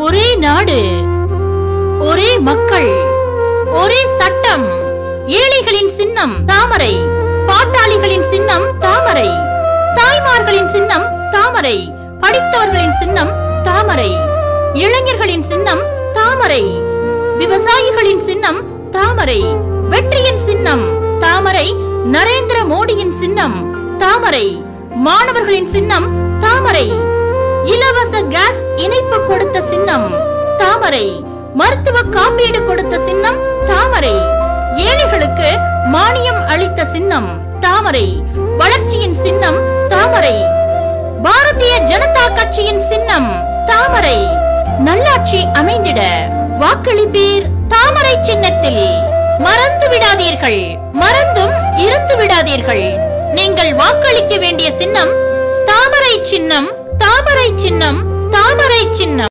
ஒரே நாடு ஒரே மக்கள் ஒரே சட்டம் ஏழைகளின் சின்னம் தாமரை பாட்டாளிகளின் சின்னம் தாமரை தாய்மார்களின் சின்னம் தாமரை படித்தவர்களின் சின்னம் தாமரை இளைஞர்களின் சின்னம் தாமரை விவசாயிகளின் சின்னம் தாமரை வெற்றியின் சின்னம் தாமரை நரேந்திர மோடியின் சின்னம் தாமரை மாணவர்களின் சின்னம் தாமரை இலவச கேஸ் இணைப்பு கொடுத்த சின்னம் தாமரை மருத்துவ காப்பீடு கொடுத்த சின்னம் தாமரை ஏழைகளுக்கு மானியம் அளித்த சின்னம் தாமரை வளர்ச்சியின் சின்னம் தாமரை பாரதிய ஜனதா கட்சியின் சின்னம் தாமரை நல்லாட்சி அமைந்திட வாக்களிப்பீர் தாமரை சின்னத்தில் மறந்து விடாதீர்கள் மறந்தும் இருந்து விடாதீர்கள் நீங்கள் வாக்களிக்க வேண்டிய சின்னம் தாமரை சின்னம் தாமரை சின்னம் தாமரை சின்னம்